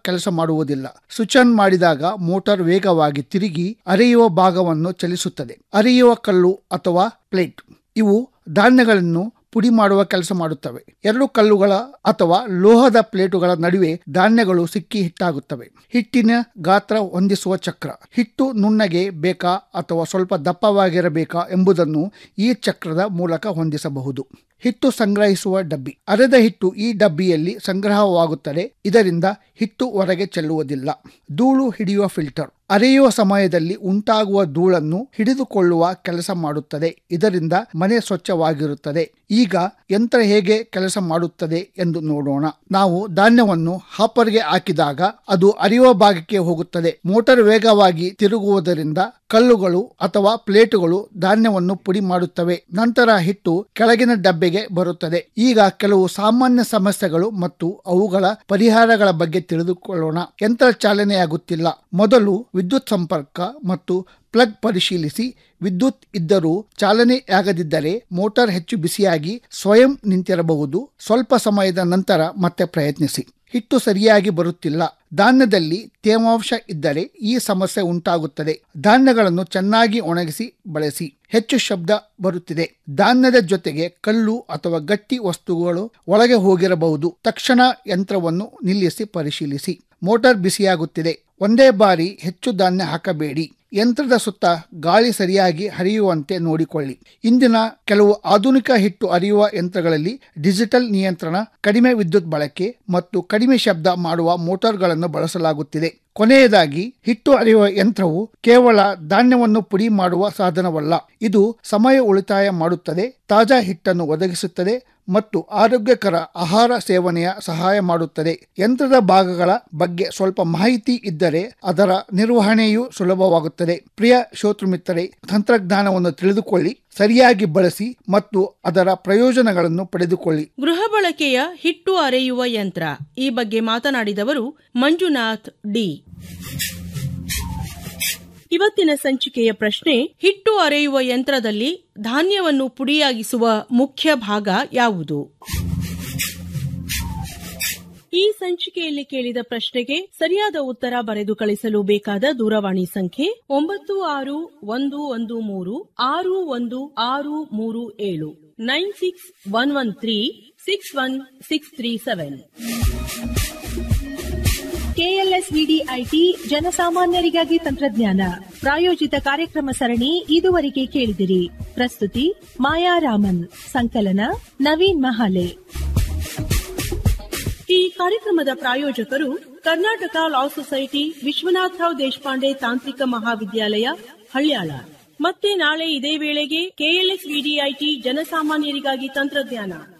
ಕೆಲಸ ಮಾಡುವುದಿಲ್ಲ switch on ಮಾಡಿದಾಗ ಮೋಟಾರ್ ವೇಗವಾಗಿ ತಿರುಗಿ ಅರೆಯುವ ಭಾಗವನ್ನು ಚಲಿಸುತ್ತದೆ ಅರೆಯುವ ಕಲ್ಲು ಅಥವಾ ಪ್ಲೇಟ್ ಇವು ಧಾನ್ಯಗಳನ್ನು ಪುಡಿ ಮಾಡುವ ಕೆಲಸ ಮಾಡುತ್ತವೆ ಎರಡು ಕಲ್ಲುಗಳ ಅಥವಾ ಲೋಹದ ಪ್ಲೇಟುಗಳ ನಡುವೆ ಧಾನ್ಯಗಳು ಸಿಕ್ಕಿ ಹಿಟ್ಟಾಗುತ್ತವೆ ಹಿಟ್ಟಿನ ಗಾತ್ರ ಹೊಂದಿಸುವ ಚಕ್ರ ಹಿಟ್ಟು ನುಣ್ಣಗೆ ಬೇಕಾ ಅಥವಾ ಸ್ವಲ್ಪ ದಪ್ಪವಾಗಿರಬೇಕಾ ಎಂಬುದನ್ನು ಈ ಚಕ್ರದ ಮೂಲಕ ಹೊಂದಿಸಬಹುದು ಹಿಟ್ಟು ಸಂಗ್ರಹಿಸುವ ಡಬ್ಬಿ ಅರೆದ ಹಿಟ್ಟು ಈ ಡಬ್ಬಿಯಲ್ಲಿ ಸಂಗ್ರಹವಾಗುತ್ತದೆ ಇದರಿಂದ ಹಿಟ್ಟು ಹೊರಗೆ ಚೆಲ್ಲುವುದಿಲ್ಲ ಧೂಳು ಹಿಡಿಯುವ ಫಿಲ್ಟರ್ ಅರೆಯುವ ಸಮಯದಲ್ಲಿ ಉಂಟಾಗುವ ಧೂಳನ್ನು ಹಿಡಿದುಕೊಳ್ಳುವ ಕೆಲಸ ಮಾಡುತ್ತದೆ ಇದರಿಂದ ಮನೆ ಸ್ವಚ್ಛವಾಗಿರುತ್ತದೆ ಈಗ ಯಂತ್ರ ಹೇಗೆ ಕೆಲಸ ಮಾಡುತ್ತದೆ ಎಂದು ನೋಡೋಣ ನಾವು ಧಾನ್ಯವನ್ನು ಹಾಪರ್ಗೆ ಹಾಕಿದಾಗ ಅದು ಅರಿಯುವ ಭಾಗಕ್ಕೆ ಹೋಗುತ್ತದೆ ಮೋಟಾರ್ ವೇಗವಾಗಿ ತಿರುಗುವುದರಿಂದ ಕಲ್ಲುಗಳು ಅಥವಾ ಪ್ಲೇಟುಗಳು ಧಾನ್ಯವನ್ನು ಪುಡಿ ಮಾಡುತ್ತವೆ ನಂತರ ಹಿಟ್ಟು ಕೆಳಗಿನ ಡಬ್ಬೆಗೆ ಬರುತ್ತದೆ ಈಗ ಕೆಲವು ಸಾಮಾನ್ಯ ಸಮಸ್ಯೆಗಳು ಮತ್ತು ಅವುಗಳ ಪರಿಹಾರಗಳ ಬಗ್ಗೆ ತಿಳಿದುಕೊಳ್ಳೋಣ ಯಂತ್ರ ಚಾಲನೆಯಾಗುತ್ತಿಲ್ಲ ಮೊದಲು ವಿದ್ಯುತ್ ಸಂಪರ್ಕ ಮತ್ತು ಪ್ಲಗ್ ಪರಿಶೀಲಿಸಿ ವಿದ್ಯುತ್ ಇದ್ದರೂ ಚಾಲನೆಯಾಗದಿದ್ದರೆ ಮೋಟಾರ್ ಹೆಚ್ಚು ಬಿಸಿಯಾಗಿ ಸ್ವಯಂ ನಿಂತಿರಬಹುದು ಸ್ವಲ್ಪ ಸಮಯದ ನಂತರ ಮತ್ತೆ ಪ್ರಯತ್ನಿಸಿ ಹಿಟ್ಟು ಸರಿಯಾಗಿ ಬರುತ್ತಿಲ್ಲ ಧಾನ್ಯದಲ್ಲಿ ತೇವಾಂಶ ಇದ್ದರೆ ಈ ಸಮಸ್ಯೆ ಉಂಟಾಗುತ್ತದೆ ಧಾನ್ಯಗಳನ್ನು ಚೆನ್ನಾಗಿ ಒಣಗಿಸಿ ಬಳಸಿ ಹೆಚ್ಚು ಶಬ್ದ ಬರುತ್ತಿದೆ ಧಾನ್ಯದ ಜೊತೆಗೆ ಕಲ್ಲು ಅಥವಾ ಗಟ್ಟಿ ವಸ್ತುಗಳು ಒಳಗೆ ಹೋಗಿರಬಹುದು ತಕ್ಷಣ ಯಂತ್ರವನ್ನು ನಿಲ್ಲಿಸಿ ಪರಿಶೀಲಿಸಿ ಮೋಟಾರ್ ಬಿಸಿಯಾಗುತ್ತಿದೆ ಒಂದೇ ಬಾರಿ ಹೆಚ್ಚು ಧಾನ್ಯ ಹಾಕಬೇಡಿ ಯಂತ್ರದ ಸುತ್ತ ಗಾಳಿ ಸರಿಯಾಗಿ ಹರಿಯುವಂತೆ ನೋಡಿಕೊಳ್ಳಿ ಇಂದಿನ ಕೆಲವು ಆಧುನಿಕ ಹಿಟ್ಟು ಅರಿಯುವ ಯಂತ್ರಗಳಲ್ಲಿ ಡಿಜಿಟಲ್ ನಿಯಂತ್ರಣ ಕಡಿಮೆ ವಿದ್ಯುತ್ ಬಳಕೆ ಮತ್ತು ಕಡಿಮೆ ಶಬ್ದ ಮಾಡುವ ಮೋಟಾರ್ಗಳನ್ನು ಬಳಸಲಾಗುತ್ತಿದೆ ಕೊನೆಯದಾಗಿ ಹಿಟ್ಟು ಅರಿಯುವ ಯಂತ್ರವು ಕೇವಲ ಧಾನ್ಯವನ್ನು ಪುಡಿ ಮಾಡುವ ಸಾಧನವಲ್ಲ ಇದು ಸಮಯ ಉಳಿತಾಯ ಮಾಡುತ್ತದೆ ತಾಜಾ ಹಿಟ್ಟನ್ನು ಒದಗಿಸುತ್ತದೆ ಮತ್ತು ಆರೋಗ್ಯಕರ ಆಹಾರ ಸೇವನೆಯ ಸಹಾಯ ಮಾಡುತ್ತದೆ ಯಂತ್ರದ ಭಾಗಗಳ ಬಗ್ಗೆ ಸ್ವಲ್ಪ ಮಾಹಿತಿ ಇದ್ದರೆ ಅದರ ನಿರ್ವಹಣೆಯು ಸುಲಭವಾಗುತ್ತದೆ ಪ್ರಿಯ ಶ್ರೋತೃಮಿತ್ತರೆ ತಂತ್ರಜ್ಞಾನವನ್ನು ತಿಳಿದುಕೊಳ್ಳಿ ಸರಿಯಾಗಿ ಬಳಸಿ ಮತ್ತು ಅದರ ಪ್ರಯೋಜನಗಳನ್ನು ಪಡೆದುಕೊಳ್ಳಿ ಗೃಹ ಬಳಕೆಯ ಹಿಟ್ಟು ಅರೆಯುವ ಯಂತ್ರ ಈ ಬಗ್ಗೆ ಮಾತನಾಡಿದವರು ಮಂಜುನಾಥ್ ಡಿ ಇವತ್ತಿನ ಸಂಚಿಕೆಯ ಪ್ರಶ್ನೆ ಹಿಟ್ಟು ಅರೆಯುವ ಯಂತ್ರದಲ್ಲಿ ಧಾನ್ಯವನ್ನು ಪುಡಿಯಾಗಿಸುವ ಮುಖ್ಯ ಭಾಗ ಯಾವುದು ಈ ಸಂಚಿಕೆಯಲ್ಲಿ ಕೇಳಿದ ಪ್ರಶ್ನೆಗೆ ಸರಿಯಾದ ಉತ್ತರ ಬರೆದು ಕಳಿಸಲು ಬೇಕಾದ ದೂರವಾಣಿ ಸಂಖ್ಯೆ ಒಂಬತ್ತು ಆರು ಒಂದು ಒಂದು ಮೂರು ಆರು ಒಂದು ಆರು ಮೂರು ಏಳು nine six one one three six one six three seven KLS VDIT ಜನಸಾಮಾನ್ಯರಿಗಾಗಿ ತಂತ್ರಜ್ಞಾನ ಪ್ರಾಯೋಜಿತ ಕಾರ್ಯಕ್ರಮ ಸರಣಿ ಇದುವರೆಗೆ ಕೇಳಿದಿರಿ ಪ್ರಸ್ತುತಿ ಮಾಯಾ ರಾಮನ್ ಸಂಕಲನ ನವೀನ್ ಮಹಾಲೆ ಈ ಕಾರ್ಯಕ್ರಮದ ಪ್ರಾಯೋಜಕರು ಕರ್ನಾಟಕ ಲಾ ಸೊಸೈಟಿ ವಿಶ್ವನಾಥರಾವ್ ದೇಶಪಾಂಡೆ ತಾಂತ್ರಿಕ ಮಹಾವಿದ್ಯಾಲಯ ಹಳ್ಯಾಳ ಮತ್ತೆ ನಾಳೆ ಇದೇ ವೇಳೆಗೆ ಕೆಎಲ್ಎಸ್ ವಿಡಿಐಟಿ ಜನಸಾಮಾನ್ಯರಿಗಾಗಿ ತಂತ್ರಜ್ಞಾನ